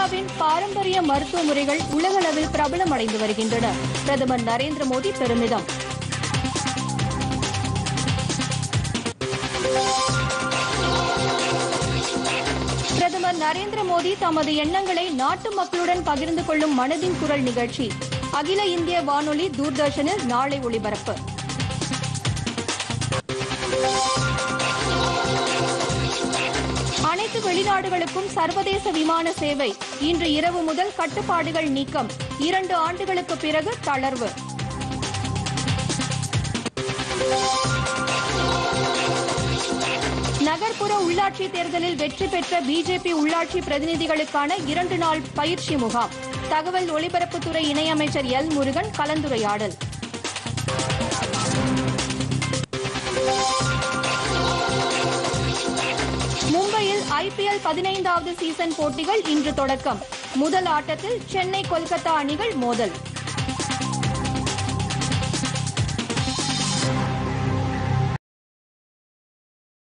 இந்தியாவின் பாரம்பரிய மருத்துவ முறைகள் உலகளவில் பிரபலமடைந்து வருகின்றன பிரதமர் நரேந்திர மோடி பெருமிதம் பிரதமர் நரேந்திர மோடி தமது எண்ணங்களை நாட்டு மக்களுடன் பகிர்ந்து கொள்ளும் மனதின் குரல் நிகழ்ச்சி அகில இந்திய வானொலி தூர்தர்ஷனில் நாளை ஒளிபரப்பு அனைத்து வெளிநாடுகளுக்கும் சர்வதேச விமான சேவை இன்று இரவு முதல் கட்டுப்பாடுகள் நீக்கம் இரண்டு ஆண்டுகளுக்கு பிறகு தளர்வு நகர்ப்புற உள்ளாட்சி தேர்தலில் வெற்றி பெற்ற பிஜேபி உள்ளாட்சி பிரதிநிதிகளுக்கான இரண்டு நாள் பயிற்சி முகாம் தகவல் ஒலிபரப்புத்துறை இணையமைச்சர் எல் முருகன் கலந்துரையாடல் மும்பையில் ஐபிஎல் பதினைந்தாவது சீசன் போட்டிகள் இன்று தொடக்கம் முதல் ஆட்டத்தில் சென்னை கொல்கத்தா அணிகள் மோதல்